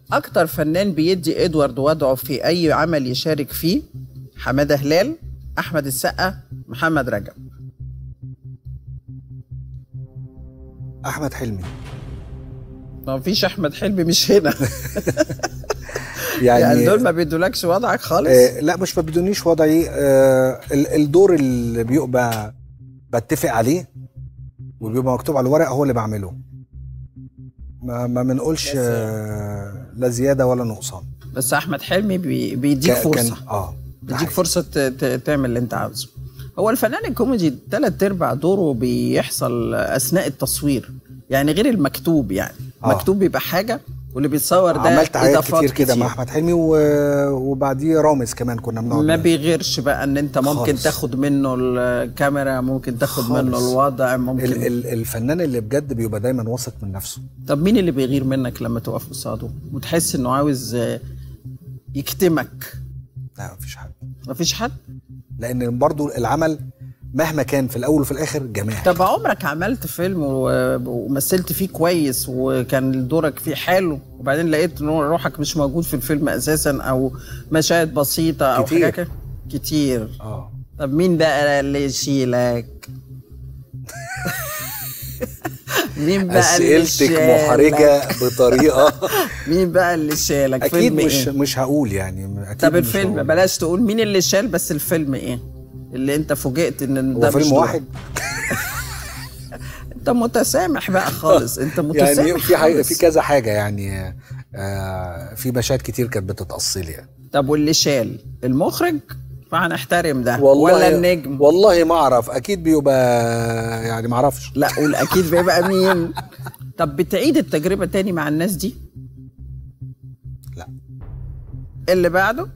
اكتر فنان بيدي ادوارد وضعه في اي عمل يشارك فيه حماده هلال احمد السقا محمد رجب احمد حلمي ما فيش احمد حلمي مش هنا يعني, يعني دول ما بيدولكش وضعك خالص آه لا مش ما بدونيش وضعي آه ال- الدور اللي بيبقى بتفق عليه وبيبقى مكتوب على الورق هو اللي بعمله ما ما بنقولش آه لا زياده ولا نقصان بس احمد حلمي بي بيديك كا- كان- فرصه اه ده بيديك حقيقي. فرصه ت- ت- تعمل اللي انت عاوزه هو الفنان الكوميدي تلات ارباع دوره بيحصل اثناء التصوير يعني غير المكتوب يعني آه. مكتوب بيبقى حاجه واللي بيتصور ده عملت حاجات إضافات كتير كده مع احمد حلمي و... وبعديه رامز كمان كنا بنقعد ما معاه. بيغيرش بقى ان انت ممكن خالص. تاخد منه الكاميرا ممكن تاخد خالص. منه الوضع ممكن ال... ال... الفنان اللي بجد بيبقى دايما واثق من نفسه طب مين اللي بيغير منك لما تقف قصاده وتحس انه عاوز آه، يكتمك لا مفيش حد مفيش حد لان برضو العمل مهما كان في الاول وفي الاخر جماعي طب عمرك عملت فيلم و- ومثلت فيه كويس وكان دورك فيه حلو وبعدين لقيت ان هو روحك مش موجود في الفيلم اساسا او مشاهد بسيطه او كتير. حاجه كده كتير اه طب مين بقى اللي يشيلك مين بقى اللي اسئلتك شالك؟ محرجه بطريقه مين بقى اللي شالك اكيد فيلم مش إيه؟ مش هقول يعني اكيد طب مش الفيلم هقول. بلاش تقول مين اللي شال بس الفيلم ايه اللي انت فوجئت ان ده هو مش فيلم دور. واحد انت متسامح بقى خالص انت متسامح يعني في حاجة خالص. في كذا حاجه يعني آه في مشاهد كتير كانت بتتأصل يعني طب واللي شال المخرج فهنحترم ده ولا النجم والله ما اعرف اكيد بيبقى يعني ما اعرفش لا قول اكيد بيبقى مين طب بتعيد التجربه تاني مع الناس دي لا اللي بعده